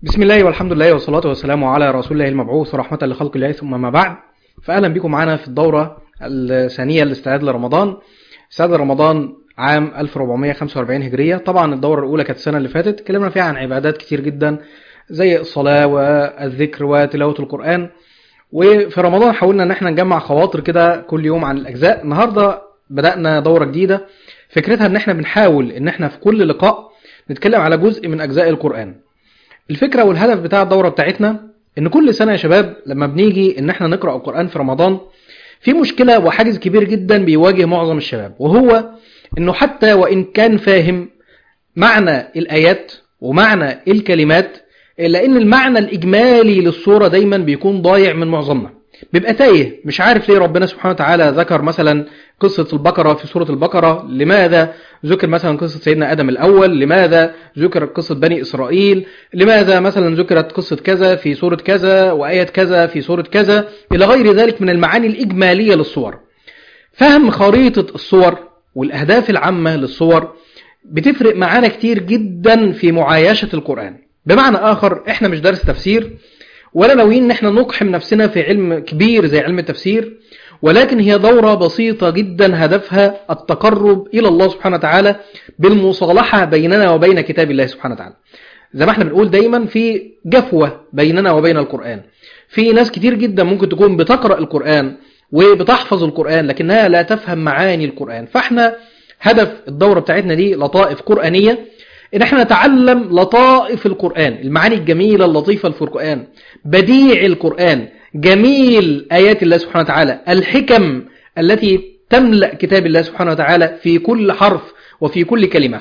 بسم الله والحمد لله والصلاة والسلام على رسول الله المبعوث ورحمة لخلق الله ثم ما بعد فأهلا بكم معنا في الدورة الثانية للاستعداد لرمضان استعداد لرمضان عام 1445 هجرية طبعا الدورة الأولى كانت السنة اللي فاتت اتكلمنا فيها عن عبادات كتير جدا زي الصلاة والذكر وتلاوة القرآن وفي رمضان حاولنا ان احنا نجمع خواطر كده كل يوم عن الأجزاء النهاردة بدأنا دورة جديدة فكرتها ان احنا بنحاول ان احنا في كل لقاء نتكلم على جزء من أجزاء القرآن الفكرة والهدف بتاع الدورة بتاعتنا ان كل سنة يا شباب لما بنيجي ان احنا نقرأ القرآن في رمضان في مشكلة وحاجز كبير جدا بيواجه معظم الشباب وهو انه حتى وان كان فاهم معنى الايات ومعنى الكلمات الا ان المعنى الاجمالي للصورة دايما بيكون ضايع من معظمنا بيبقى تايه مش عارف ليه ربنا سبحانه وتعالى ذكر مثلا قصة البقرة في سورة البقرة لماذا ذكر مثلا قصة سيدنا آدم الأول لماذا ذكر قصة بني إسرائيل لماذا مثلا ذكرت قصة كذا في سورة كذا وآية كذا في سورة كذا إلى غير ذلك من المعاني الإجمالية للصور فهم خريطة الصور والأهداف العامة للصور بتفرق معانا كتير جدا في معايشة القرآن بمعنى آخر إحنا مش دارس تفسير ولا ناويين ان احنا نقحم نفسنا في علم كبير زي علم التفسير ولكن هي دورة بسيطة جدا هدفها التقرب إلى الله سبحانه وتعالى بالمصالحة بيننا وبين كتاب الله سبحانه وتعالى زي ما احنا بنقول دايما في جفوة بيننا وبين القرآن في ناس كتير جدا ممكن تكون بتقرأ القرآن وبتحفظ القرآن لكنها لا تفهم معاني القرآن فاحنا هدف الدورة بتاعتنا دي لطائف قرآنية ان احنا نتعلم لطائف القرآن المعاني الجميلة اللطيفة في القرآن بديع القرآن جميل آيات الله سبحانه وتعالى الحكم التي تملأ كتاب الله سبحانه وتعالى في كل حرف وفي كل كلمة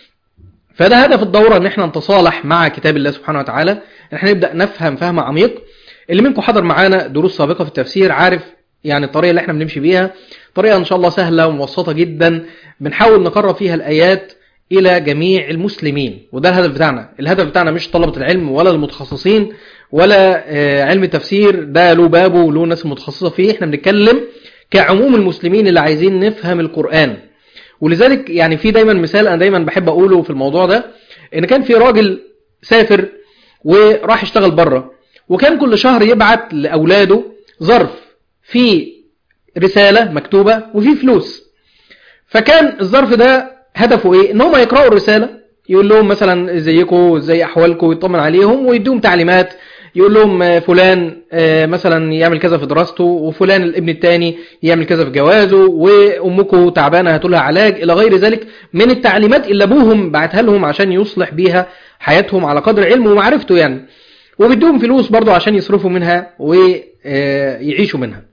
فده هدف الدورة ان احنا نتصالح مع كتاب الله سبحانه وتعالى ان احنا نبدأ نفهم فهم عميق اللي منكم حضر معانا دروس سابقة في التفسير عارف يعني الطريقة اللي احنا بنمشي بيها طريقة ان شاء الله سهلة ومبسطة جدا بنحاول نقرب فيها الآيات إلى جميع المسلمين وده الهدف بتاعنا الهدف بتاعنا مش طلبة العلم ولا المتخصصين ولا علم التفسير ده له بابه وله ناس متخصصة فيه احنا بنتكلم كعموم المسلمين اللي عايزين نفهم القرآن ولذلك يعني في دايما مثال أنا دايما بحب أقوله في الموضوع ده إن كان في راجل سافر وراح يشتغل بره وكان كل شهر يبعت لأولاده ظرف في رسالة مكتوبة وفي فلوس فكان الظرف ده هدفه ايه ان هم يقرأوا الرسالة يقول لهم مثلا ازيكم ازاي احوالكم يطمن عليهم ويديهم تعليمات يقول لهم فلان مثلا يعمل كذا في دراسته وفلان الابن الثاني يعمل كذا في جوازه وامكم تعبانه هاتوا لها علاج الى غير ذلك من التعليمات اللي ابوهم بعتها لهم عشان يصلح بيها حياتهم على قدر علمه ومعرفته يعني وبيديهم فلوس برضه عشان يصرفوا منها ويعيشوا منها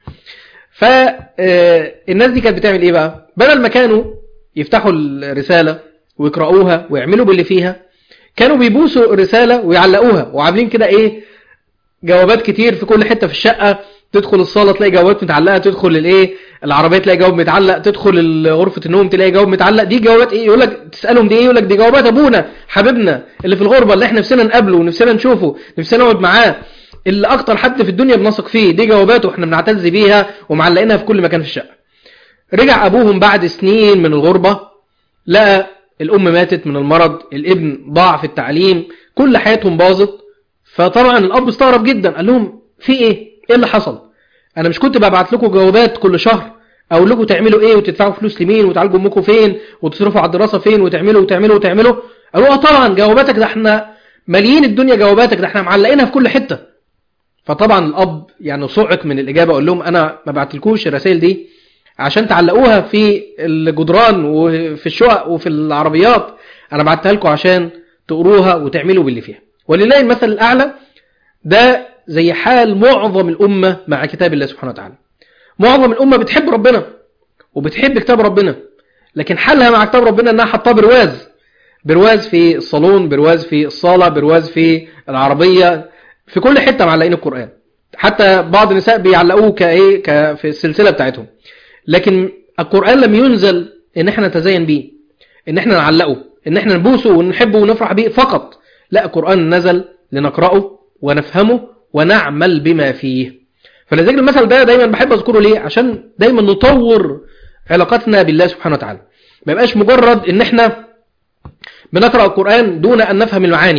فالناس دي كانت بتعمل ايه بقى بدل ما كانوا يفتحوا الرسالة ويقرأوها ويعملوا باللي فيها كانوا بيبوسوا الرسالة ويعلقوها وعاملين كده ايه جوابات كتير في كل حتة في الشقة تدخل الصالة تلاقي جوابات متعلقة تدخل الايه العربية تلاقي جواب متعلق تدخل غرفة النوم تلاقي جواب متعلق دي جوابات ايه يقول لك تسألهم دي ايه يقول لك دي جوابات ابونا حبيبنا اللي في الغربة اللي احنا نفسنا نقابله ونفسنا نشوفه نفسنا نقعد معاه اللي اكتر حد في الدنيا بنثق فيه دي جواباته احنا بنعتز بيها ومعلقينها في كل مكان في الشقة رجع ابوهم بعد سنين من الغربة لقى الأم ماتت من المرض الابن ضاع في التعليم كل حياتهم باظت فطبعا الأب استغرب جدا قال لهم في إيه؟ إيه اللي حصل؟ أنا مش كنت ببعت لكم جوابات كل شهر أقول لكم تعملوا إيه وتدفعوا فلوس لمين وتعالجوا أمكم فين وتصرفوا على الدراسة فين وتعملوا وتعملوا وتعملوا قالوا آه طبعا جواباتك ده احنا ماليين الدنيا جواباتك ده احنا معلقينها في كل حتة فطبعا الأب يعني صعق من الإجابة قال لهم أنا ما بعتلكوش الرسائل دي عشان تعلقوها في الجدران وفي الشقق وفي العربيات انا بعتها لكم عشان تقروها وتعملوا باللي فيها ولله المثل الاعلى ده زي حال معظم الامه مع كتاب الله سبحانه وتعالى معظم الامه بتحب ربنا وبتحب كتاب ربنا لكن حالها مع كتاب ربنا انها حطاه برواز برواز في الصالون برواز في الصاله برواز في العربيه في كل حته معلقين القران حتى بعض النساء بيعلقوه كايه في السلسله بتاعتهم لكن القرآن لم ينزل ان احنا نتزين بيه ان احنا نعلقه ان احنا نبوسه ونحبه ونفرح بيه فقط لا القرآن نزل لنقرأه ونفهمه ونعمل بما فيه فلذلك المثل ده دايما بحب اذكره ليه عشان دايما نطور علاقتنا بالله سبحانه وتعالى ما يبقاش مجرد ان احنا بنقرأ القرآن دون ان نفهم المعاني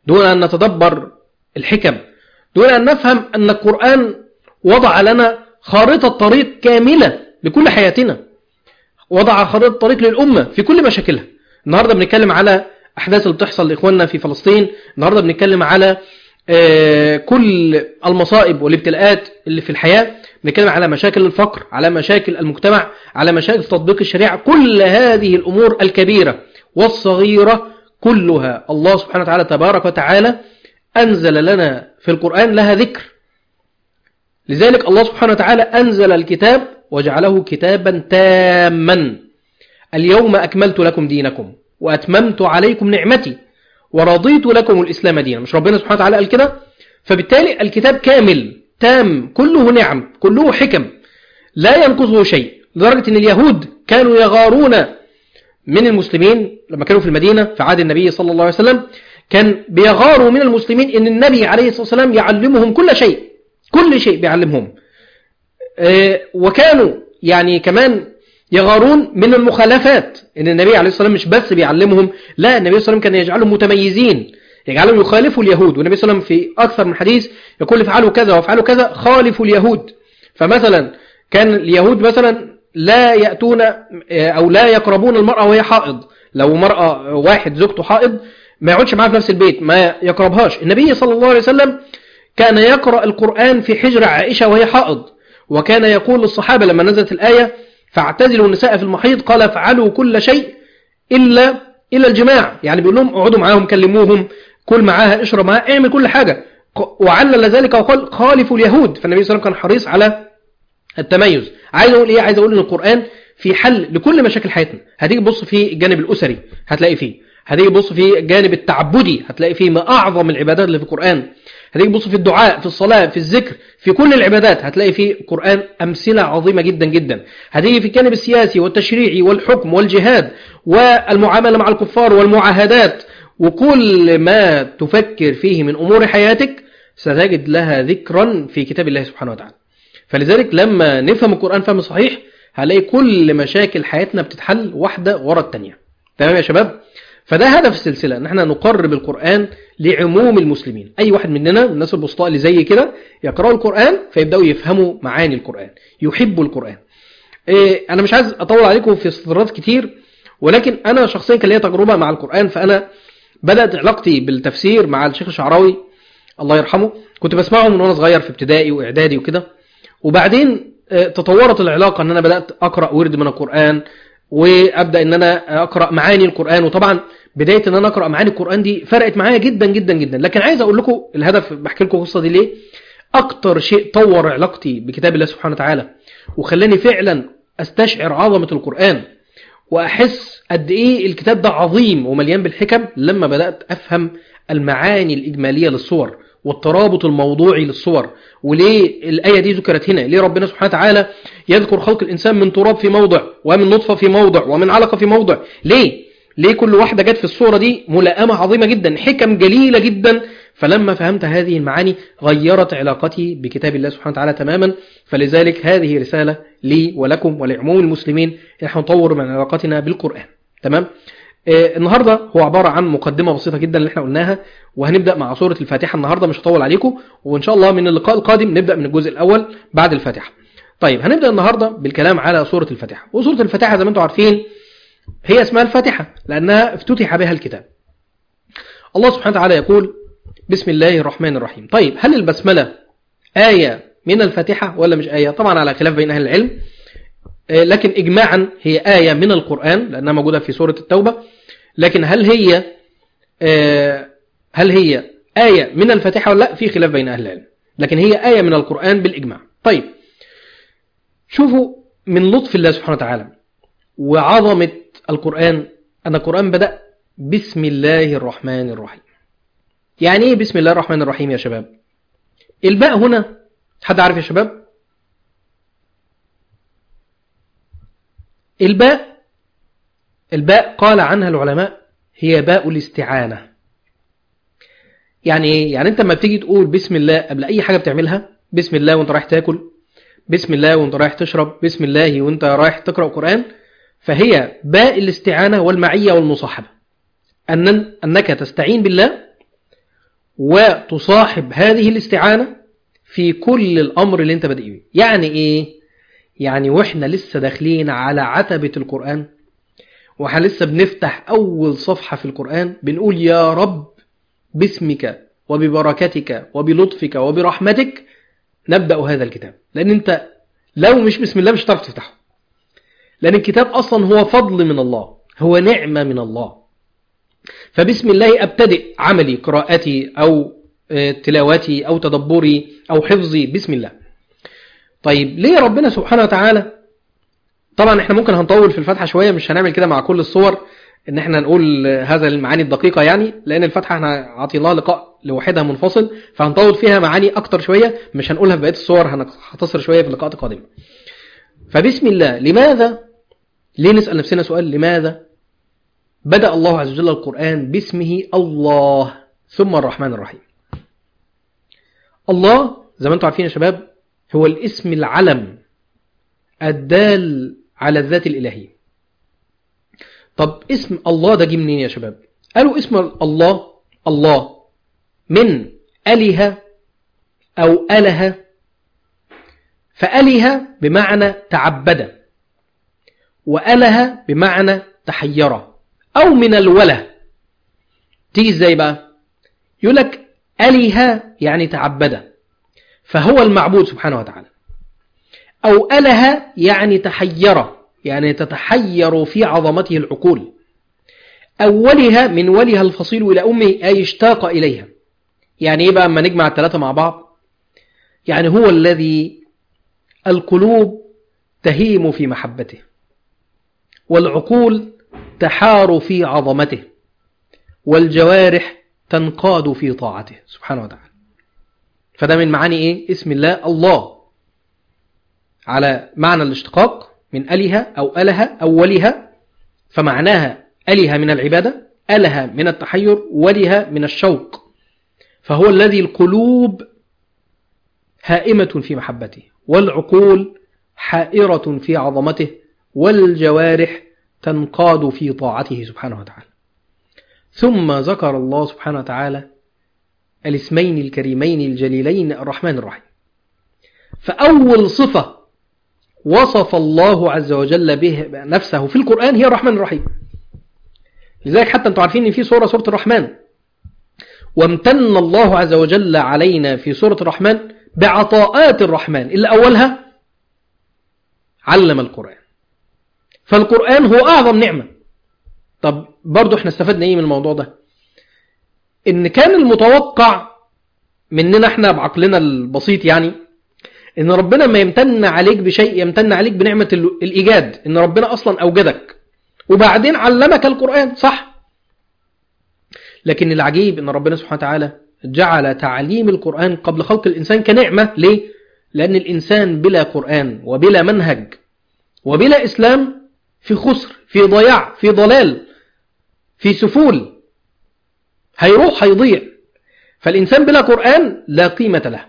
دون أن نتدبر الحكم دون أن نفهم أن القرآن وضع لنا خارطة طريق كاملة لكل حياتنا وضع خارطة طريق للأمة في كل مشاكلها النهاردة بنتكلم على أحداث اللي بتحصل لإخواننا في فلسطين النهاردة بنتكلم على آه، كل المصائب والابتلاءات اللي في الحياة بنتكلم على مشاكل الفقر على مشاكل المجتمع على مشاكل تطبيق الشريعة كل هذه الأمور الكبيرة والصغيرة كلها الله سبحانه وتعالى تبارك وتعالى أنزل لنا في القرآن لها ذكر لذلك الله سبحانه وتعالى أنزل الكتاب وجعله كتابا تاما اليوم أكملت لكم دينكم وأتممت عليكم نعمتي ورضيت لكم الإسلام دينا مش ربنا سبحانه وتعالى قال كده فبالتالي الكتاب كامل تام كله نعم كله حكم لا ينقصه شيء لدرجة أن اليهود كانوا يغارون من المسلمين لما كانوا في المدينة في عهد النبي صلى الله عليه وسلم كان بيغاروا من المسلمين أن النبي عليه الصلاة والسلام يعلمهم كل شيء كل شيء بيعلمهم آه، وكانوا يعني كمان يغارون من المخالفات ان النبي عليه الصلاه والسلام مش بس بيعلمهم لا النبي صلى الله عليه وسلم كان يجعلهم متميزين يجعلهم يخالفوا اليهود والنبي صلى الله عليه وسلم في اكثر من حديث يقول افعلوا كذا وافعلوا كذا خالفوا اليهود فمثلا كان اليهود مثلا لا ياتون او لا يقربون المراه وهي حائض لو مراه واحد زوجته حائض ما يقعدش معاها في نفس البيت ما يقربهاش النبي صلى الله عليه وسلم كان يقرأ القرآن في حجر عائشة وهي حائض وكان يقول للصحابة لما نزلت الآية فاعتزلوا النساء في المحيط قال افعلوا كل شيء إلا إلا الجماع يعني بيقول لهم اقعدوا معاهم كلموهم كل معاها اشرب معاها اعمل كل حاجة وعلل ذلك وقال خالفوا اليهود فالنبي صلى الله عليه وسلم كان حريص على التميز عايز اقول ايه عايز اقول ان القرآن في حل لكل مشاكل حياتنا هتيجي تبص في الجانب الأسري هتلاقي فيه هتيجي تبص في الجانب التعبدي هتلاقي فيه ما أعظم العبادات اللي في القرآن هتيجي تبص في الدعاء في الصلاة في الذكر في كل العبادات هتلاقي في القرآن أمثلة عظيمة جدا جدا هتيجي في الجانب السياسي والتشريعي والحكم والجهاد والمعاملة مع الكفار والمعاهدات وكل ما تفكر فيه من أمور حياتك ستجد لها ذكرا في كتاب الله سبحانه وتعالى فلذلك لما نفهم القرآن فهم صحيح هنلاقي كل مشاكل حياتنا بتتحل واحدة ورا التانية تمام يا شباب فده هدف السلسلة ان احنا نقرب القرآن لعموم المسلمين اي واحد مننا الناس البسطاء اللي زي كده يقرأوا القرآن فيبدأوا يفهموا معاني القرآن يحبوا القرآن إيه انا مش عايز اطول عليكم في استطراد كتير ولكن انا شخصيا كان ليا تجربة مع القرآن فانا بدأت علاقتي بالتفسير مع الشيخ الشعراوي الله يرحمه كنت بسمعه من وانا صغير في ابتدائي واعدادي وكده وبعدين تطورت العلاقة ان انا بدأت اقرأ ورد من القرآن وابدا ان انا اقرا معاني القران وطبعا بدايه ان انا اقرا معاني القران دي فرقت معايا جدا جدا جدا لكن عايز اقول لكم الهدف بحكي لكم القصه دي ليه اكتر شيء طور علاقتي بكتاب الله سبحانه وتعالى وخلاني فعلا استشعر عظمه القران واحس قد ايه الكتاب ده عظيم ومليان بالحكم لما بدات افهم المعاني الاجماليه للصور والترابط الموضوعي للصور وليه الآية دي ذكرت هنا ليه ربنا سبحانه وتعالى يذكر خلق الإنسان من تراب في موضع ومن نطفة في موضع ومن علقة في موضع ليه ليه كل واحدة جت في الصورة دي ملائمة عظيمة جدا حكم جليلة جدا فلما فهمت هذه المعاني غيرت علاقتي بكتاب الله سبحانه وتعالى تماما فلذلك هذه رسالة لي ولكم ولعموم المسلمين نحن نطور من علاقتنا بالقرآن تمام آه، النهاردة هو عبارة عن مقدمة بسيطة جدا اللي احنا قلناها وهنبدأ مع سورة الفاتحة النهاردة مش هطول عليكم وإن شاء الله من اللقاء القادم نبدأ من الجزء الأول بعد الفاتحة طيب هنبدأ النهاردة بالكلام على سورة الفاتحة وسورة الفاتحة زي ما انتم عارفين هي اسمها الفاتحة لأنها افتتح بها الكتاب الله سبحانه وتعالى يقول بسم الله الرحمن الرحيم طيب هل البسملة آية من الفاتحة ولا مش آية طبعا على خلاف بين أهل العلم آه، لكن إجماعا هي آية من القرآن لأنها موجودة في سورة التوبة لكن هل هي آه، هل هي آية من الفاتحة ولا لا في خلاف بين أهل العلم لكن هي آية من القرآن بالإجماع طيب شوفوا من لطف الله سبحانه وتعالى وعظمة القرآن أن القرآن بدأ بسم الله الرحمن الرحيم يعني إيه بسم الله الرحمن الرحيم يا شباب الباء هنا حد عارف يا شباب الباء الباء قال عنها العلماء هي باء الاستعانة يعني ايه يعني انت لما بتيجي تقول بسم الله قبل اي حاجة بتعملها بسم الله وانت رايح تاكل بسم الله وانت رايح تشرب بسم الله وانت رايح تقرأ قرآن فهي باء الاستعانة والمعية والمصاحبة أن أنك تستعين بالله وتصاحب هذه الاستعانة في كل الأمر اللي انت بادئ بيه يعني ايه يعني واحنا لسه داخلين على عتبة القرآن واحنا لسه بنفتح أول صفحة في القرآن بنقول يا رب باسمك وببركتك وبلطفك وبرحمتك نبدأ هذا الكتاب لأن أنت لو مش بسم الله مش هتعرف تفتحه لأن الكتاب أصلا هو فضل من الله هو نعمة من الله فبسم الله أبتدئ عملي قراءتي أو تلاوتي أو تدبري أو حفظي بسم الله طيب ليه ربنا سبحانه وتعالى طبعا احنا ممكن هنطول في الفتحة شوية مش هنعمل كده مع كل الصور ان احنا نقول هذا المعاني الدقيقة يعني لان الفتحة احنا عطيناها لقاء لوحدها منفصل فهنطول فيها معاني اكتر شوية مش هنقولها في بقية الصور هنختصر شوية في اللقاءات القادمة فبسم الله لماذا ليه نسأل نفسنا سؤال لماذا بدأ الله عز وجل القرآن باسمه الله ثم الرحمن الرحيم الله زي ما انتم عارفين يا شباب هو الاسم العلم الدال على الذات الإلهية طب اسم الله ده جه منين يا شباب قالوا اسم الله الله من أله أو أله فأله بمعنى تعبد وأله بمعنى تحير أو من الوله تيجي ازاي بقى يقول لك أله يعني تعبد فهو المعبود سبحانه وتعالى أو أله يعني تحير يعني تتحير في عظمته العقول أولها من ولها الفصيل إلى أمه أي اشتاق إليها يعني إيه بقى أما نجمع الثلاثة مع بعض يعني هو الذي القلوب تهيم في محبته والعقول تحار في عظمته والجوارح تنقاد في طاعته سبحانه وتعالى فده من معاني إيه؟ اسم الله الله على معنى الاشتقاق من أله أو أله أولها فمعناها أله من العبادة أله من التحير وله من الشوق فهو الذي القلوب هائمة في محبته والعقول حائرة في عظمته والجوارح تنقاد في طاعته سبحانه وتعالى ثم ذكر الله سبحانه وتعالى الاسمين الكريمين الجليلين الرحمن الرحيم فأول صفة وصف الله عز وجل به نفسه في القرآن هي الرحمن الرحيم لذلك حتى انتم عارفين ان في سورة سورة الرحمن وامتن الله عز وجل علينا في سورة الرحمن بعطاءات الرحمن اللي أولها علم القرآن فالقرآن هو أعظم نعمة طب برضو احنا استفدنا ايه من الموضوع ده ان كان المتوقع مننا احنا بعقلنا البسيط يعني ان ربنا ما يمتن عليك بشيء يمتن عليك بنعمة الإيجاد ان ربنا أصلا أوجدك وبعدين علمك القرآن صح لكن العجيب ان ربنا سبحانه وتعالى جعل تعليم القرآن قبل خلق الإنسان كنعمة ليه؟ لأن الإنسان بلا قرآن وبلا منهج وبلا إسلام في خسر في ضياع في ضلال في سفول هيروح هيضيع فالإنسان بلا قرآن لا قيمة له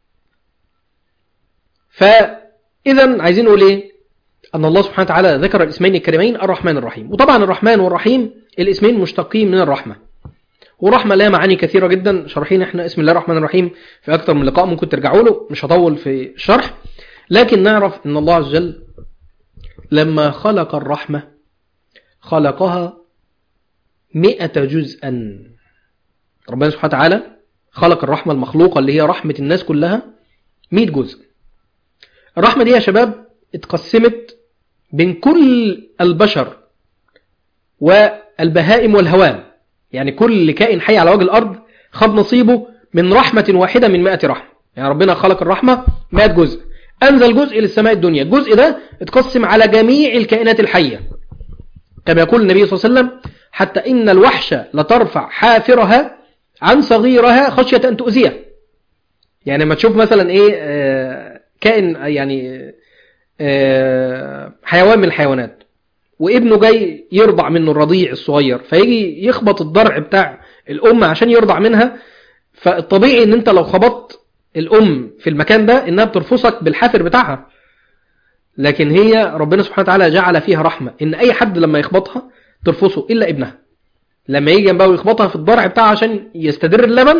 فإذا عايزين نقول إيه أن الله سبحانه وتعالى ذكر الاسمين الكريمين الرحمن الرحيم وطبعا الرحمن والرحيم الاسمين مشتقين من الرحمة ورحمة لها معاني كثيرة جدا شرحين احنا اسم الله الرحمن الرحيم في أكثر من لقاء ممكن ترجعوا له مش هطول في الشرح لكن نعرف أن الله عز وجل لما خلق الرحمة خلقها مئة جزءا ربنا سبحانه وتعالى خلق الرحمة المخلوقة اللي هي رحمة الناس كلها مئة جزء الرحمة دي يا شباب اتقسمت بين كل البشر والبهائم والهوام يعني كل كائن حي على وجه الأرض خد نصيبه من رحمة واحدة من مئة رحمة يعني ربنا خلق الرحمة مئة جزء أنزل جزء للسماء الدنيا الجزء ده اتقسم على جميع الكائنات الحية كما يقول النبي صلى الله عليه وسلم حتى إن الوحش لترفع حافرها عن صغيرها خشية أن تؤذيه يعني ما تشوف مثلا إيه آه كائن يعني آه حيوان من الحيوانات وابنه جاي يرضع منه الرضيع الصغير فيجي يخبط الضرع بتاع الأم عشان يرضع منها فالطبيعي ان انت لو خبطت الأم في المكان ده انها بترفصك بالحافر بتاعها لكن هي ربنا سبحانه وتعالى جعل فيها رحمة ان اي حد لما يخبطها ترفصه الا ابنها لما يجي جنبها ويخبطها في الضرع بتاعها عشان يستدر اللبن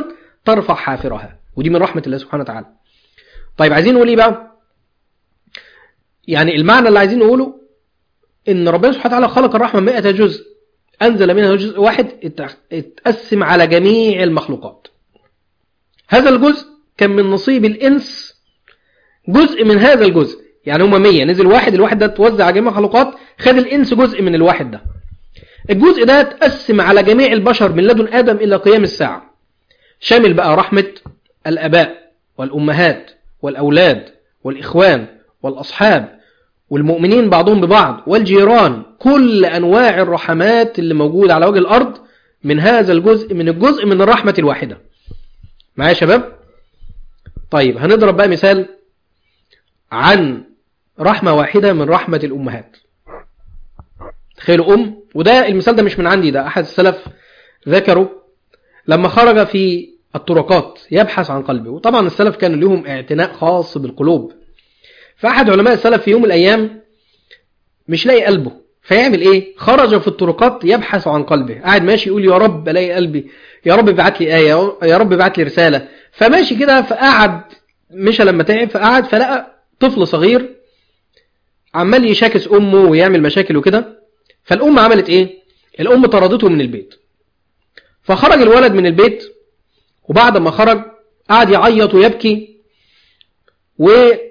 ترفع حافرها ودي من رحمة الله سبحانه وتعالى طيب عايزين نقول ايه بقى يعني المعنى اللي عايزين نقوله ان ربنا سبحانه وتعالى خلق الرحمة 100 جزء انزل منها جزء واحد اتقسم على جميع المخلوقات هذا الجزء كان من نصيب الانس جزء من هذا الجزء يعني هما 100 نزل واحد الواحد ده توزع على جميع المخلوقات خد الانس جزء من الواحد ده الجزء ده اتقسم على جميع البشر من لدن ادم الى قيام الساعه شامل بقى رحمه الاباء والامهات والاولاد والاخوان والاصحاب والمؤمنين بعضهم ببعض والجيران كل انواع الرحمات اللي موجوده على وجه الارض من هذا الجزء من الجزء من الرحمه الواحده معايا يا شباب طيب هنضرب بقى مثال عن رحمة واحدة من رحمة الأمهات تخيلوا أم وده المثال ده مش من عندي ده أحد السلف ذكروا لما خرج في الطرقات يبحث عن قلبه وطبعا السلف كان لهم اعتناء خاص بالقلوب فأحد علماء السلف في يوم من الأيام مش لاقي قلبه فيعمل ايه خرج في الطرقات يبحث عن قلبه قاعد ماشي يقول يا رب الاقي قلبي يا رب ابعت لي ايه يا رب ابعت لي رساله فماشي كده فقعد مشى لما تعب فقعد فلقى طفل صغير عمال يشاكس امه ويعمل مشاكل وكده فالام عملت ايه الام طردته من البيت فخرج الولد من البيت وبعد ما خرج قعد يعيط ويبكي و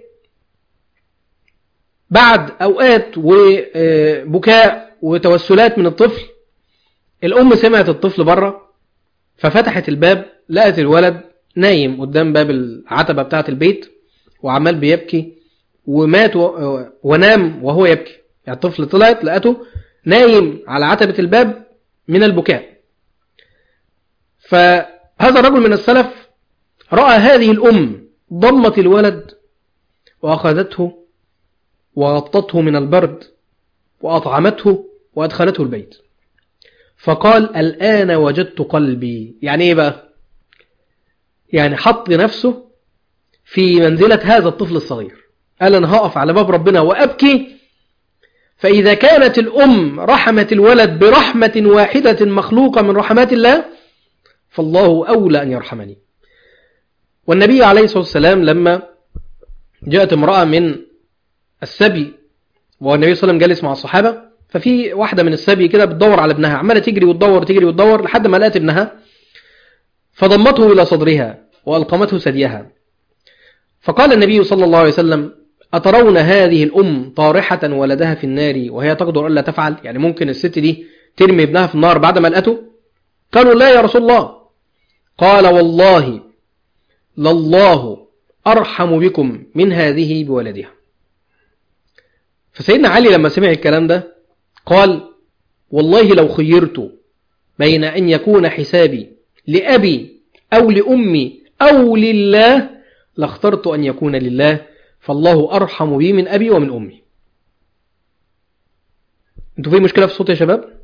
بعد اوقات وبكاء وتوسلات من الطفل الام سمعت الطفل بره ففتحت الباب لقت الولد نايم قدام باب العتبه بتاعه البيت وعمال بيبكي ومات و... ونام وهو يبكي يعني الطفل طلعت لقته نايم على عتبة الباب من البكاء فهذا الرجل من السلف رأى هذه الأم ضمت الولد وأخذته وغطته من البرد وأطعمته وأدخلته البيت فقال الآن وجدت قلبي يعني إيه بقى يعني حط نفسه في منزلة هذا الطفل الصغير قال أنا هقف على باب ربنا وأبكي فإذا كانت الأم رحمت الولد برحمة واحدة مخلوقة من رحمات الله فالله أولى أن يرحمني والنبي عليه الصلاة والسلام لما جاءت امرأة من السبي والنبي صلى الله عليه وسلم جالس مع الصحابة ففي واحدة من السبي كده بتدور على ابنها عمالة تجري وتدور تجري وتدور لحد ما لقت ابنها فضمته إلى صدرها وألقمته ثديها فقال النبي صلى الله عليه وسلم أترون هذه الأم طارحة ولدها في النار وهي تقدر ألا تفعل يعني ممكن الست دي ترمي ابنها في النار بعد ما لقته قالوا لا يا رسول الله قال والله لله أرحم بكم من هذه بولدها فسيدنا علي لما سمع الكلام ده قال والله لو خيرت بين أن يكون حسابي لأبي أو لأمي أو لله لاخترت أن يكون لله فالله أرحم بي من أبي ومن أمي انتوا في مشكلة في الصوت يا شباب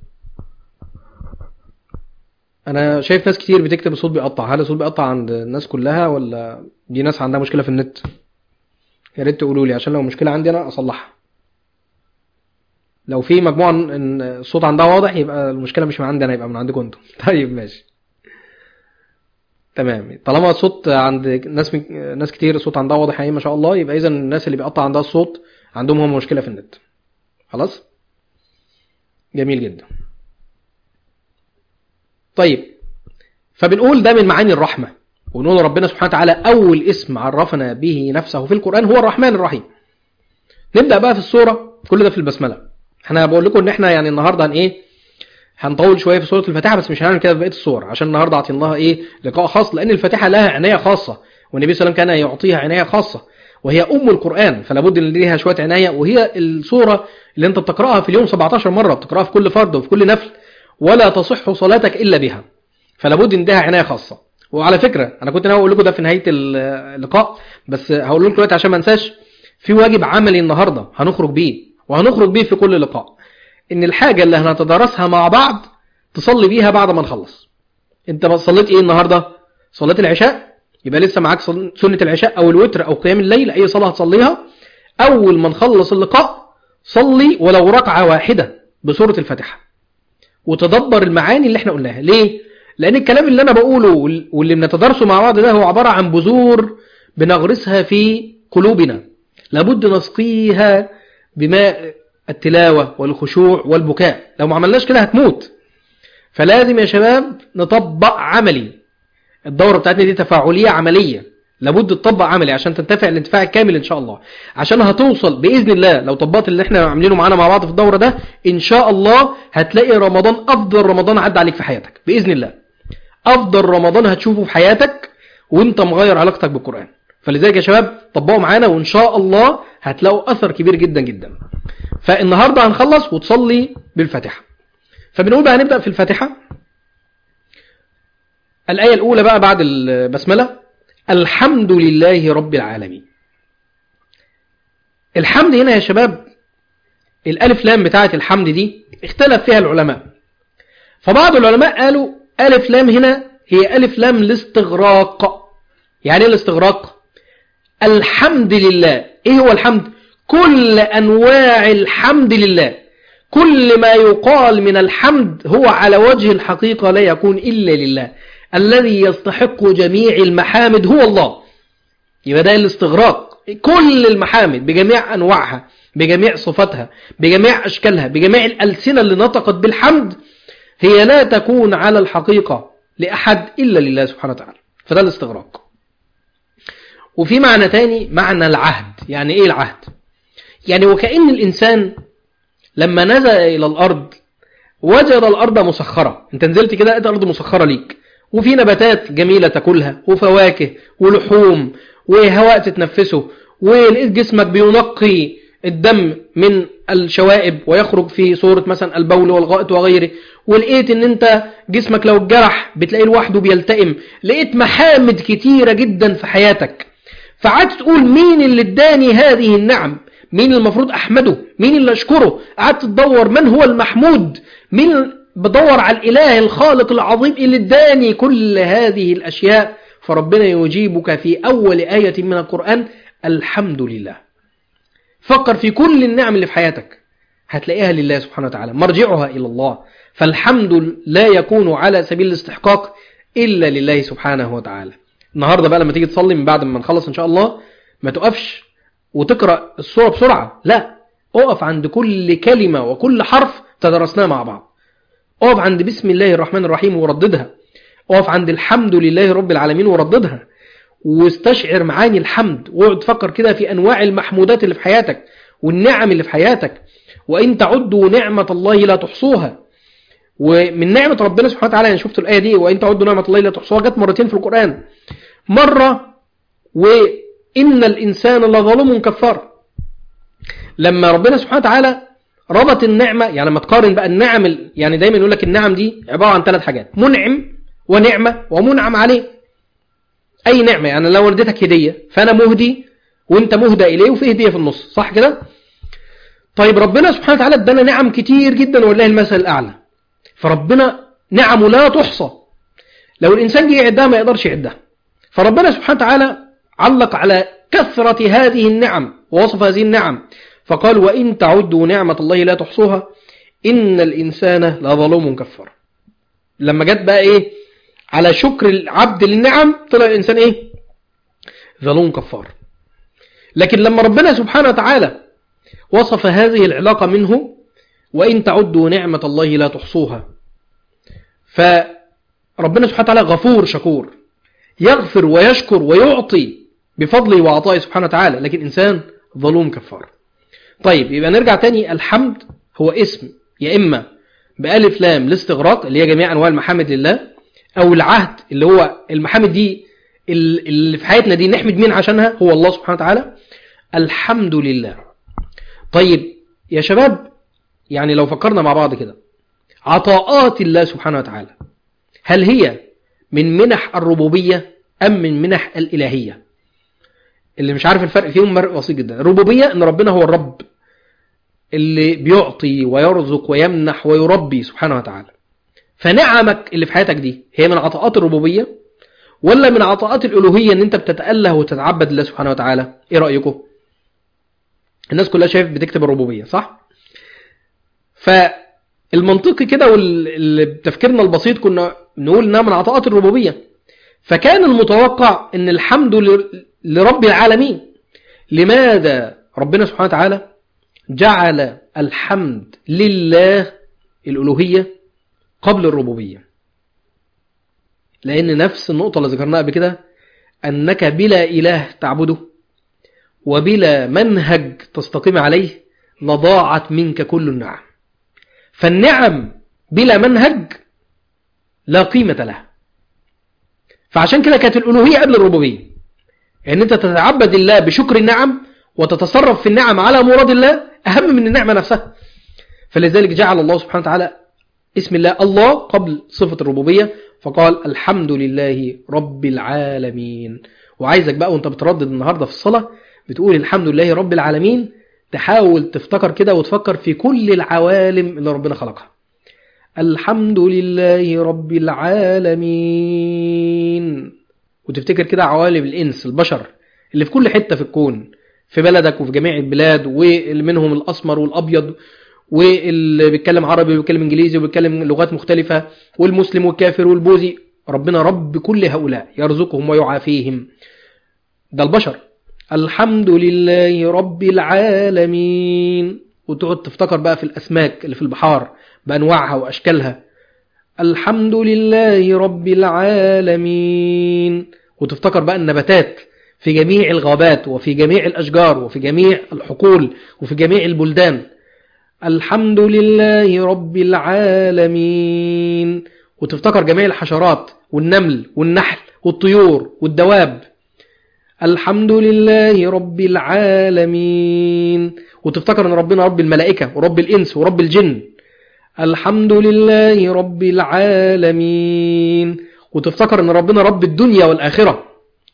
أنا شايف ناس كتير بتكتب الصوت بيقطع هل الصوت بيقطع عند الناس كلها ولا دي ناس عندها مشكلة في النت يا ريت تقولوا لي عشان لو مشكلة عندي أنا أصلحها لو في مجموعة ان الصوت عندها واضح يبقى المشكلة مش من عندي أنا يبقى من عندكم انتوا طيب ماشي تمام طالما الصوت عند ناس ناس كتير الصوت عندها واضح يعني ما شاء الله يبقى اذا الناس اللي بيقطع عندها الصوت عندهم هم مشكله في النت خلاص جميل جدا طيب فبنقول ده من معاني الرحمه ونقول ربنا سبحانه وتعالى اول اسم عرفنا به نفسه في القران هو الرحمن الرحيم نبدا بقى في السوره كل ده في البسمله احنا بقول لكم ان احنا يعني النهارده هن ايه هنطول شويه في سوره الفاتحه بس مش هنعمل كده في بقيه السور عشان النهارده عطيناها ايه لقاء خاص لان الفاتحه لها عنايه خاصه والنبي صلى الله عليه وسلم كان يعطيها عنايه خاصه وهي ام القران فلا بد ان ليها شويه عنايه وهي السوره اللي انت بتقراها في اليوم 17 مره بتقراها في كل فرض وفي كل نفل ولا تصح صلاتك الا بها فلا بد ان لها عنايه خاصه وعلى فكره انا كنت ناوي اقول لكم ده في نهايه اللقاء بس هقول لكم دلوقتي عشان ما انساش في واجب عملي النهارده هنخرج بيه وهنخرج بيه في كل لقاء ان الحاجه اللي هنتدارسها مع بعض تصلي بيها بعد ما نخلص انت صليت ايه النهارده صلاه العشاء يبقى لسه معاك سنه العشاء او الوتر او قيام الليل اي صلاه هتصليها اول ما نخلص اللقاء صلي ولو ركعه واحده بسوره الفاتحه وتدبر المعاني اللي احنا قلناها ليه لان الكلام اللي انا بقوله وال- واللي بنتدارسه مع بعض ده هو عباره عن بذور بنغرسها في قلوبنا لابد نسقيها بماء التلاوه والخشوع والبكاء لو ما عملناش كده هتموت فلازم يا شباب نطبق عملي الدوره بتاعتنا دي تفاعليه عمليه لابد تطبق عملي عشان تنتفع الانتفاع الكامل ان شاء الله عشان هتوصل باذن الله لو طبقت اللي احنا عاملينه معانا مع بعض في الدوره ده ان شاء الله هتلاقي رمضان افضل رمضان عدى عليك في حياتك باذن الله افضل رمضان هتشوفه في حياتك وانت مغير علاقتك بالقران فلذلك يا شباب طبقوا معانا وان شاء الله هتلاقوا اثر كبير جدا جدا فالنهارده هنخلص وتصلي بالفاتحه فبنقول بقى هنبدا في الفاتحه الايه الاولى بقى بعد البسمله الحمد لله رب العالمين الحمد هنا يا شباب الالف لام بتاعه الحمد دي اختلف فيها العلماء فبعض العلماء قالوا الف لام هنا هي الف لام الاستغراق يعني ايه الاستغراق الحمد لله ايه هو الحمد كل انواع الحمد لله كل ما يقال من الحمد هو على وجه الحقيقة لا يكون إلا لله الذي يستحق جميع المحامد هو الله يبقى ده الاستغراق كل المحامد بجميع أنواعها بجميع صفاتها بجميع أشكالها بجميع الألسنة اللي نطقت بالحمد هي لا تكون على الحقيقة لأحد إلا لله سبحانه وتعالى فده الاستغراق وفي معنى تاني معنى العهد يعني إيه العهد يعني وكأن الإنسان لما نزل إلى الأرض وجد الأرض مسخرة أنت نزلت كده لقيت الأرض مسخرة ليك وفي نباتات جميلة تاكلها وفواكه ولحوم وهواء تتنفسه ولقيت جسمك بينقي الدم من الشوائب ويخرج في صورة مثلا البول والغائط وغيره ولقيت ان انت جسمك لو اتجرح بتلاقيه لوحده بيلتئم لقيت محامد كتيرة جدا في حياتك فقعدت تقول مين اللي اداني هذه النعم مين المفروض احمده مين اللي اشكره قعدت تدور من هو المحمود مين بدور على الاله الخالق العظيم اللي اداني كل هذه الاشياء فربنا يجيبك في اول ايه من القران الحمد لله فكر في كل النعم اللي في حياتك هتلاقيها لله سبحانه وتعالى مرجعها الى الله فالحمد لا يكون على سبيل الاستحقاق الا لله سبحانه وتعالى النهارده بقى لما تيجي تصلي من بعد ما نخلص ان شاء الله ما تقفش وتقرأ السورة بسرعة لا اقف عند كل كلمة وكل حرف تدرسناه مع بعض اقف عند بسم الله الرحمن الرحيم ورددها اقف عند الحمد لله رب العالمين ورددها واستشعر معاني الحمد واقعد تفكر كده في انواع المحمودات اللي في حياتك والنعم اللي في حياتك وان تعدوا نعمة الله لا تحصوها ومن نعمة ربنا سبحانه وتعالى يعني شفت الآية دي وإن تعدوا نعمة الله لا تحصوها جت مرتين في القرآن مرة وإن الإنسان لظلوم كفار لما ربنا سبحانه وتعالى ربط النعمة يعني لما تقارن بقى النعم يعني دايما يقول لك النعم دي عبارة عن ثلاث حاجات منعم ونعمة ومنعم عليه أي نعمة يعني لو اديتك هدية فأنا مهدي وأنت مهدى إليه وفي هدية في النص صح كده؟ طيب ربنا سبحانه وتعالى ادانا نعم كتير جدا والله المثل الأعلى فربنا نعمه لا تحصى لو الإنسان جه يعدها ما يقدرش يعدها فربنا سبحانه وتعالى علق على كثرة هذه النعم ووصف هذه النعم فقال وإن تعدوا نعمة الله لا تحصوها إن الإنسان لظلوم كفار لما جت بقى إيه على شكر العبد للنعم طلع الإنسان إيه ظلوم كفار لكن لما ربنا سبحانه وتعالى وصف هذه العلاقة منه وإن تعدوا نعمة الله لا تحصوها فربنا سبحانه وتعالى غفور شكور يغفر ويشكر ويعطي بفضله وعطائه سبحانه وتعالى لكن إنسان ظلوم كفار طيب يبقى نرجع تاني الحمد هو اسم يا إما بألف لام الاستغراق اللي هي جميع أنواع المحامد لله أو العهد اللي هو المحامد دي اللي في حياتنا دي نحمد مين عشانها هو الله سبحانه وتعالى الحمد لله طيب يا شباب يعني لو فكرنا مع بعض كده عطاءات الله سبحانه وتعالى هل هي من منح الربوبية أم من منح الإلهية اللي مش عارف الفرق فيهم فرق بسيط جدا الربوبية أن ربنا هو الرب اللي بيعطي ويرزق ويمنح ويربي سبحانه وتعالى فنعمك اللي في حياتك دي هي من عطاءات الربوبية ولا من عطاءات الألوهية أن أنت بتتأله وتتعبد الله سبحانه وتعالى إيه رأيكم الناس كلها شايف بتكتب الربوبية صح فالمنطقي كده والتفكيرنا البسيط كنا نقول انها من عطاءات الربوبية فكان المتوقع ان الحمد ل- لرب العالمين لماذا ربنا سبحانه وتعالى جعل الحمد لله الألوهية قبل الربوبية لأن نفس النقطة اللي ذكرناها قبل كده أنك بلا إله تعبده وبلا منهج تستقيم عليه لضاعت منك كل النعم فالنعم بلا منهج لا قيمة لها فعشان كده كانت الألوهية قبل الربوبية ان انت تتعبد الله بشكر النعم وتتصرف في النعم على مراد الله اهم من النعمة نفسها فلذلك جعل الله سبحانه وتعالى اسم الله الله قبل صفة الربوبية فقال الحمد لله رب العالمين وعايزك بقى وانت بتردد النهاردة في الصلاة بتقول الحمد لله رب العالمين تحاول تفتكر كده وتفكر في كل العوالم اللي ربنا خلقها الحمد لله رب العالمين وتفتكر كده عوالم الإنس البشر اللي في كل حتة في الكون في بلدك وفي جميع البلاد واللي منهم الأسمر والأبيض واللي بيتكلم عربي وبيتكلم إنجليزي وبيتكلم لغات مختلفة والمسلم والكافر والبوذي ربنا رب كل هؤلاء يرزقهم ويعافيهم ده البشر الحمد لله رب العالمين وتقعد تفتكر بقى في الأسماك اللي في البحار بأنواعها وأشكالها الحمد لله رب العالمين وتفتكر بقى النباتات في جميع الغابات وفي جميع الأشجار وفي جميع الحقول وفي جميع البلدان الحمد لله رب العالمين وتفتكر جميع الحشرات والنمل والنحل والطيور والدواب الحمد لله رب العالمين وتفتكر ان ربنا رب الملائكة ورب الإنس ورب الجن الحمد لله رب العالمين وتفتكر ان ربنا رب الدنيا والآخرة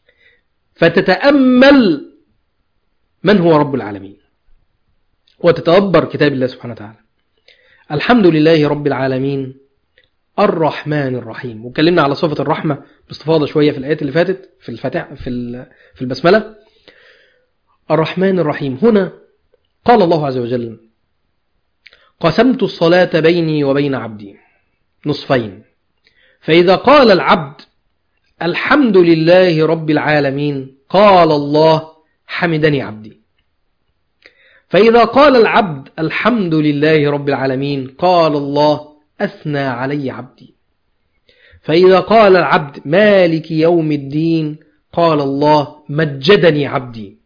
فتتأمل من هو رب العالمين وتتدبر كتاب الله سبحانه وتعالى الحمد لله رب العالمين الرحمن الرحيم وكلمنا على صفة الرحمة باستفاضة شوية في الآيات اللي فاتت في الفتح في في البسملة الرحمن الرحيم هنا قال الله عز وجل قسمت الصلاة بيني وبين عبدي نصفين فإذا قال العبد الحمد لله رب العالمين قال الله حمدني عبدي فإذا قال العبد الحمد لله رب العالمين قال الله أثنى علي عبدي فإذا قال العبد مالك يوم الدين قال الله مجدني عبدي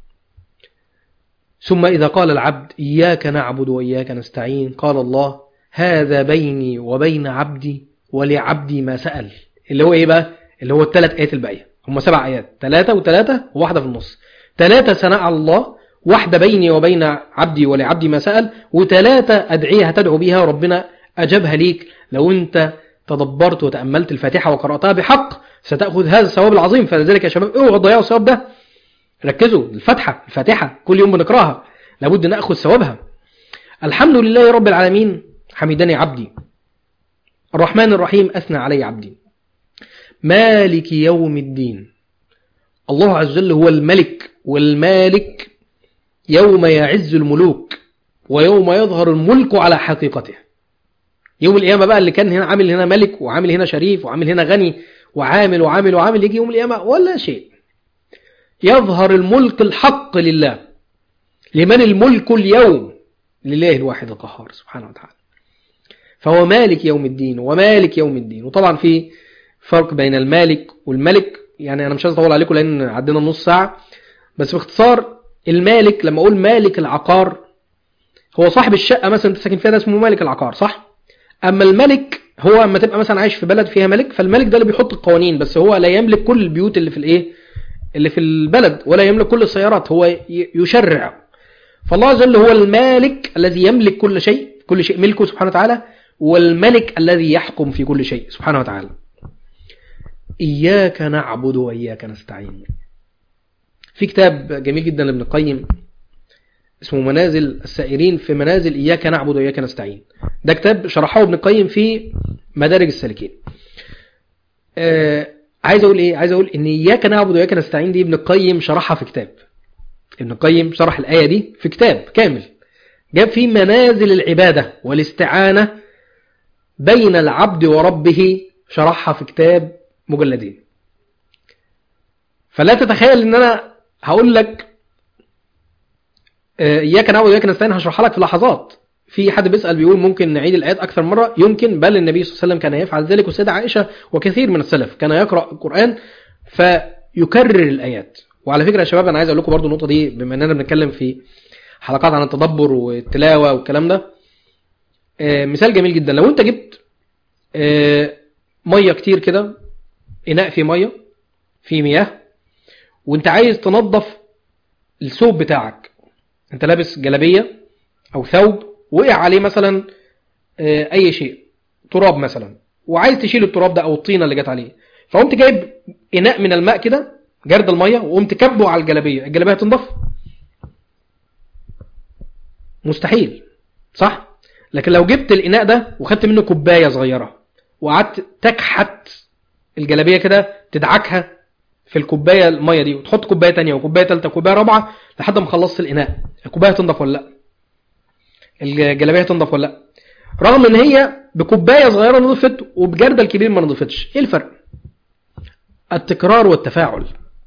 ثم إذا قال العبد إياك نعبد وإياك نستعين قال الله هذا بيني وبين عبدي ولعبدي ما سأل اللي هو إيه بقى اللي هو الثلاث آيات الباقية هم سبع آيات ثلاثة وثلاثة وواحدة في النص ثلاثة ثناء على الله واحدة بيني وبين عبدي ولعبدي ما سأل وثلاثة أدعية تدعو بها ربنا أجابها ليك لو أنت تدبرت وتأملت الفاتحة وقرأتها بحق ستأخذ هذا الثواب العظيم فلذلك يا شباب اوعوا تضيعوا الثواب ده ركزوا الفتحة الفاتحة كل يوم بنقراها لابد نأخذ ثوابها الحمد لله رب العالمين حمدني عبدي الرحمن الرحيم أثنى علي عبدي مالك يوم الدين الله عز وجل هو الملك والمالك يوم يعز الملوك ويوم يظهر الملك على حقيقته يوم القيامة بقى اللي كان هنا عامل هنا ملك وعامل هنا شريف وعامل هنا غني وعامل وعامل وعامل يجي يوم القيامة ولا شيء يظهر الملك الحق لله لمن الملك اليوم لله الواحد القهار سبحانه وتعالى فهو مالك يوم الدين ومالك يوم الدين وطبعا في فرق بين المالك والملك يعني أنا مش عايز أطول عليكم لأن عدينا نص ساعة بس باختصار المالك لما أقول مالك العقار هو صاحب الشقة مثلا أنت ساكن فيها ده اسمه مالك العقار صح؟ أما الملك هو أما تبقى مثلا عايش في بلد فيها ملك فالملك ده اللي بيحط القوانين بس هو لا يملك كل البيوت اللي في الإيه؟ اللي في البلد ولا يملك كل السيارات هو يشرع فالله عز وجل هو المالك الذي يملك كل شيء كل شيء ملكه سبحانه وتعالى والملك الذي يحكم في كل شيء سبحانه وتعالى إياك نعبد وإياك نستعين في كتاب جميل جدا لابن القيم اسمه منازل السائرين في منازل إياك نعبد وإياك نستعين ده كتاب شرحه ابن القيم في مدارج السالكين آه عايز أقول إيه عايز أقول إن إياك نعبد وإياك نستعين دي ابن القيم شرحها في كتاب ابن القيم شرح الآية دي في كتاب كامل جاب فيه منازل العبادة والاستعانة بين العبد وربه شرحها في كتاب مجلدين فلا تتخيل ان انا هقول لك آه، اياك نعبد واياك نستعين هشرحها لك في لحظات في حد بيسال بيقول ممكن نعيد الايات اكثر مره يمكن بل النبي صلى الله عليه وسلم كان يفعل ذلك والسيده عائشه وكثير من السلف كان يقرا القران فيكرر الايات وعلى فكره يا شباب انا عايز اقول لكم برضو النقطه دي بما اننا بنتكلم في حلقات عن التدبر والتلاوه والكلام ده آه، مثال جميل جدا لو انت جبت آه، ميه كتير كده اناء فيه ميه فيه مياه وانت عايز تنظف الثوب بتاعك انت لابس جلابيه او ثوب وقع عليه مثلا آه، اي شيء تراب مثلا وعايز تشيل التراب ده او الطينه اللي جت عليه فقمت جايب اناء من الماء كده جرد الميه وقمت كبه على الجلابيه الجلابيه هتنضف مستحيل صح لكن لو جبت الاناء ده وخدت منه كوبايه صغيره وقعدت تكحت الجلابيه كده تدعكها في الكوبايه الميه دي وتحط كوبايه تانية وكوبايه ثالثه وكوبايه رابعه لحد ما خلصت الاناء الكوبايه تنضف ولا لا الجلابيه تنضف ولا لا رغم ان هي بكوبايه صغيره نضفت وبجردل كبير ما نضفتش ايه الفرق التكرار والتفاعل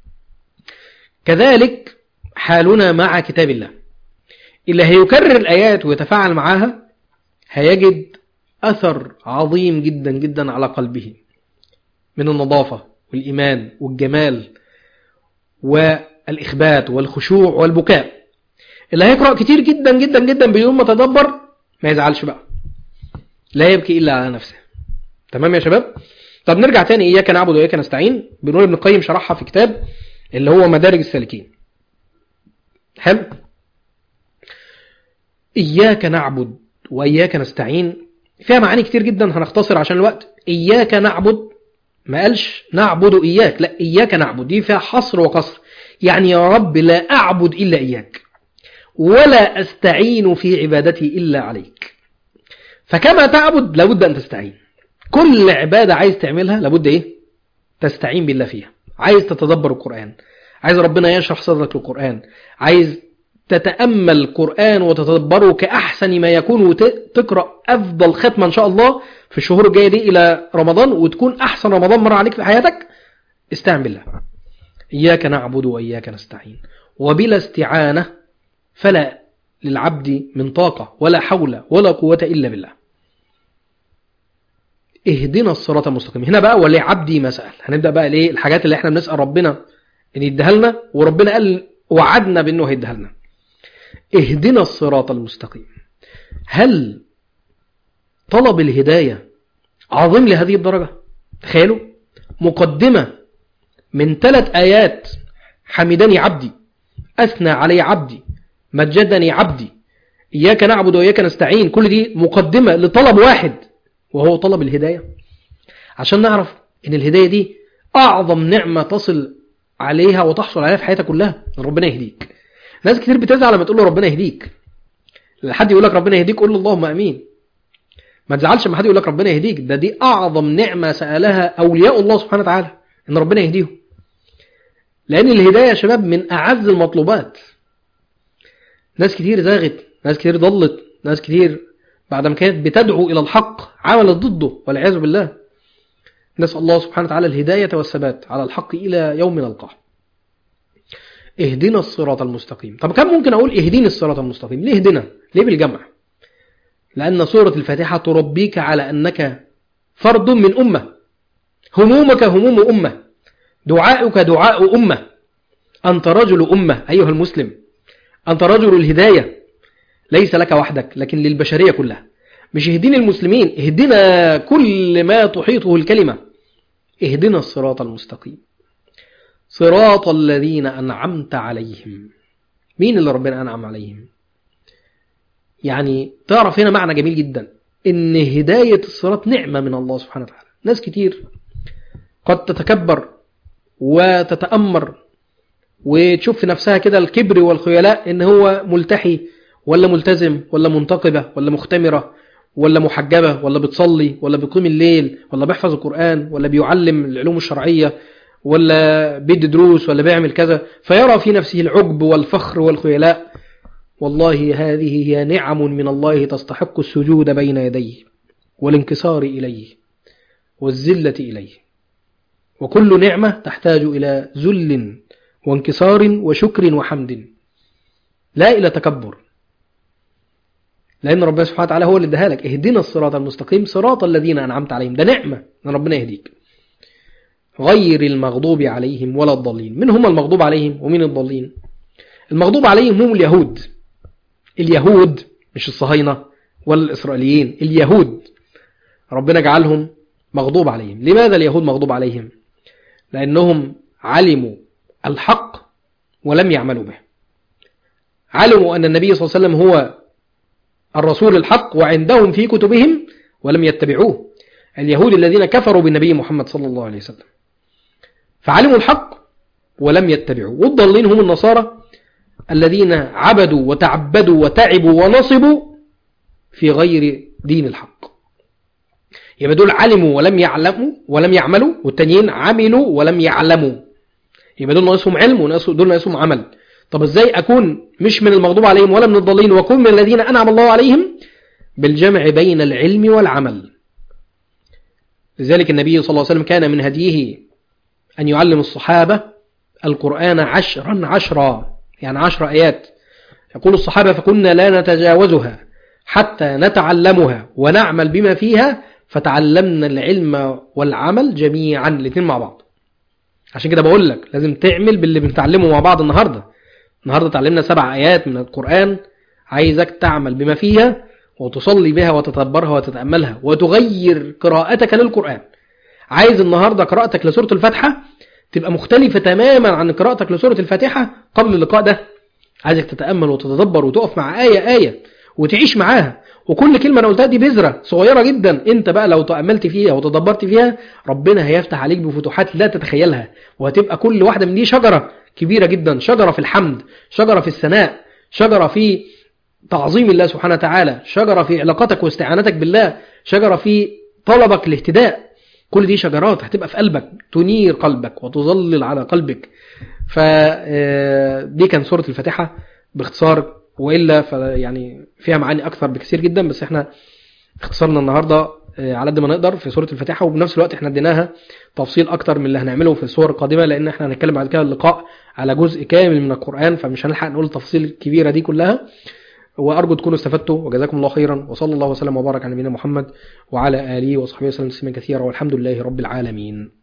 كذلك حالنا مع كتاب الله اللي هيكرر الآيات ويتفاعل معها هيجد أثر عظيم جدا جدا على قلبه من النظافة والإيمان والجمال والإخبات والخشوع والبكاء اللي هيقرأ كتير جدا جدا جدا بدون ما تدبر ما يزعلش بقى لا يبكي إلا على نفسه تمام يا شباب طب نرجع تاني إياك نعبد وإياك نستعين بنقول ابن القيم شرحها في كتاب اللي هو مدارج السالكين حلو إياك نعبد وإياك نستعين فيها معاني كتير جدا هنختصر عشان الوقت إياك نعبد ما قالش نعبد إياك لا إياك نعبد دي فيها حصر وقصر يعني يا رب لا أعبد إلا إياك ولا أستعين في عبادتي إلا عليك فكما تعبد لابد أن تستعين كل عبادة عايز تعملها لابد إيه تستعين بالله فيها عايز تتدبر القرآن عايز ربنا يشرح صدرك للقرآن عايز تتأمل القرآن وتتدبره كأحسن ما يكون وتقرأ أفضل ختمة إن شاء الله في الشهور الجاية دي إلى رمضان وتكون أحسن رمضان مر عليك في حياتك استعن بالله إياك نعبد وإياك نستعين وبلا استعانة فلا للعبد من طاقة ولا حول ولا قوة إلا بالله اهدنا الصراط المستقيم هنا بقى ولعبدي ما سأل هنبدأ بقى ليه الحاجات اللي احنا بنسأل ربنا ان يديها لنا وربنا قال وعدنا بانه هيديها لنا اهدنا الصراط المستقيم هل طلب الهداية عظيم لهذه الدرجة تخيلوا مقدمة من ثلاث آيات حمدني عبدي أثنى علي عبدي مجدني عبدي إياك نعبد وإياك نستعين كل دي مقدمة لطلب واحد وهو طلب الهداية عشان نعرف ان الهداية دي اعظم نعمة تصل عليها وتحصل عليها في حياتك كلها ان ربنا يهديك ناس كتير بتزعل لما تقول له ربنا يهديك حد يقول لك ربنا يهديك قول له اللهم امين ما تزعلش لما حد يقول لك ربنا يهديك ده دي اعظم نعمة سألها اولياء الله سبحانه وتعالى ان ربنا يهديهم لان الهداية يا شباب من اعز المطلوبات ناس كتير زاغت ناس كتير ضلت ناس كتير بعد ما كانت بتدعو إلى الحق عملت ضده والعياذ بالله نسأل الله سبحانه وتعالى الهداية والثبات على الحق إلى يوم نلقاه اهدنا الصراط المستقيم طب كم ممكن أقول اهديني الصراط المستقيم ليه اهدنا ليه بالجمع لأن سورة الفاتحة تربيك على أنك فرد من أمة همومك هموم أمة دعاؤك دعاء أمة أنت رجل أمة أيها المسلم أنت رجل الهداية ليس لك وحدك لكن للبشرية كلها مش اهدنا المسلمين اهدنا كل ما تحيطه الكلمة اهدنا الصراط المستقيم صراط الذين أنعمت عليهم مين اللي ربنا أنعم عليهم يعني تعرف هنا معنى جميل جدا ان هداية الصراط نعمة من الله سبحانه وتعالى ناس كتير قد تتكبر وتتأمر وتشوف في نفسها كده الكبر والخيلاء ان هو ملتحي ولا ملتزم ولا منتقبة ولا مختمرة ولا محجبة ولا بتصلي ولا بيقيم الليل ولا بيحفظ القرآن ولا بيعلم العلوم الشرعية ولا بيدي دروس ولا بيعمل كذا فيرى في نفسه العجب والفخر والخيلاء والله هذه هي نعم من الله تستحق السجود بين يديه والانكسار إليه والذلة إليه وكل نعمة تحتاج إلى ذل وانكسار وشكر وحمد لا إلى تكبر لأن ربنا سبحانه وتعالى هو اللي اداها لك اهدنا الصراط المستقيم صراط الذين أنعمت عليهم ده نعمة أن ربنا يهديك غير المغضوب عليهم ولا الضالين من هم المغضوب عليهم ومين الضالين المغضوب عليهم هم اليهود اليهود مش الصهاينة ولا الإسرائيليين اليهود ربنا جعلهم مغضوب عليهم لماذا اليهود مغضوب عليهم لأنهم علموا الحق ولم يعملوا به علموا أن النبي صلى الله عليه وسلم هو الرسول الحق وعندهم في كتبهم ولم يتبعوه اليهود الذين كفروا بالنبي محمد صلى الله عليه وسلم فعلموا الحق ولم يتبعوا والضالين هم النصارى الذين عبدوا وتعبدوا وتعبوا ونصبوا في غير دين الحق يبقى دول علموا ولم يعلموا ولم يعملوا والتانيين عملوا ولم يعلموا يبقى دول ناقصهم علم ودول ناقصهم عمل طب ازاي اكون مش من المغضوب عليهم ولا من الضالين واكون من الذين انعم الله عليهم بالجمع بين العلم والعمل لذلك النبي صلى الله عليه وسلم كان من هديه أن يعلم الصحابة القرآن عشرا عشرا يعني عشر آيات يقول الصحابة فكنا لا نتجاوزها حتى نتعلمها ونعمل بما فيها فتعلمنا العلم والعمل جميعا الاثنين مع بعض عشان كده بقول لك لازم تعمل باللي بنتعلمه مع بعض النهاردة النهاردة تعلمنا سبع آيات من القرآن عايزك تعمل بما فيها وتصلي بها وتتدبرها وتتأملها وتغير قراءتك للقرآن عايز النهاردة قراءتك لسورة الفاتحة تبقى مختلفة تماما عن قراءتك لسورة الفاتحة قبل اللقاء ده عايزك تتأمل وتتدبر وتقف مع آية آية وتعيش معاها وكل كلمة أنا قلتها دي بذرة صغيرة جدا أنت بقى لو تأملت فيها وتدبرت فيها ربنا هيفتح عليك بفتوحات لا تتخيلها وهتبقى كل واحدة من دي شجرة كبيرة جدا شجرة في الحمد شجرة في الثناء شجرة في تعظيم الله سبحانه وتعالى شجرة في علاقتك واستعانتك بالله شجرة في طلبك الاهتداء كل دي شجرات هتبقى في قلبك تنير قلبك وتظلل على قلبك فدي كان سورة الفاتحة باختصار وإلا يعني فيها معاني أكثر بكثير جدا بس احنا اختصرنا النهاردة على قد ما نقدر في سورة الفاتحة وبنفس الوقت احنا اديناها تفصيل أكتر من اللي هنعمله في الصور القادمة لأن احنا هنتكلم بعد كده اللقاء على جزء كامل من القرآن فمش هنلحق نقول التفاصيل الكبيرة دي كلها وأرجو تكونوا استفدتوا وجزاكم الله خيرا وصلى الله وسلم وبارك على نبينا محمد وعلى آله وصحبه وسلم تسليما كثيرا والحمد لله رب العالمين